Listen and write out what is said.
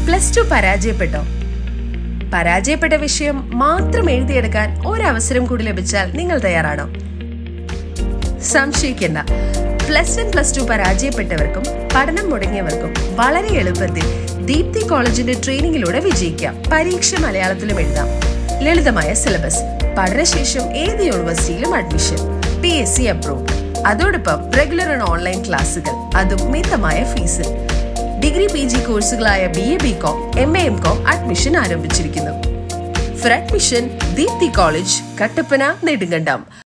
plus two പരാജയപ്പെട്ടോ പരാജയപ്പെട്ട വിഷയം മാത്രം എഴുതിയെടുക്കാൻ ഒരവസരം കൂടി ലഭിച്ചാൽ നിങ്ങൾ തയ്യാറാണോ സംശയിക്കേണ്ട പ്ലസ് വൺ പ്ലസ് ടു പരാജയപ്പെട്ടവർക്കും പഠനം മുടങ്ങിയവർക്കും വളരെ എളുപ്പത്തിൽ ദീപ്തി കോളേജിന്റെ ട്രെയിനിങ്ങിലൂടെ വിജയിക്കാം പരീക്ഷ മലയാളത്തിലും എഴുതാം ലളിതമായ സിലബസ് പഠനശേഷം ഏത് യൂണിവേഴ്സിറ്റിയിലും admission P S C approve അതോടൊപ്പം റെഗുലർ ആൻഡ് ഓൺലൈൻ ക്ലാസുകൾ അതും മിതമായ ഫീസിൽ ഡിഗ്രി പി ജി കോഴ്സുകളായ B A B Com M A M Com admission ആരംഭിച്ചിരിക്കുന്നു for admission Deepthi college Kattappana Nedumkandam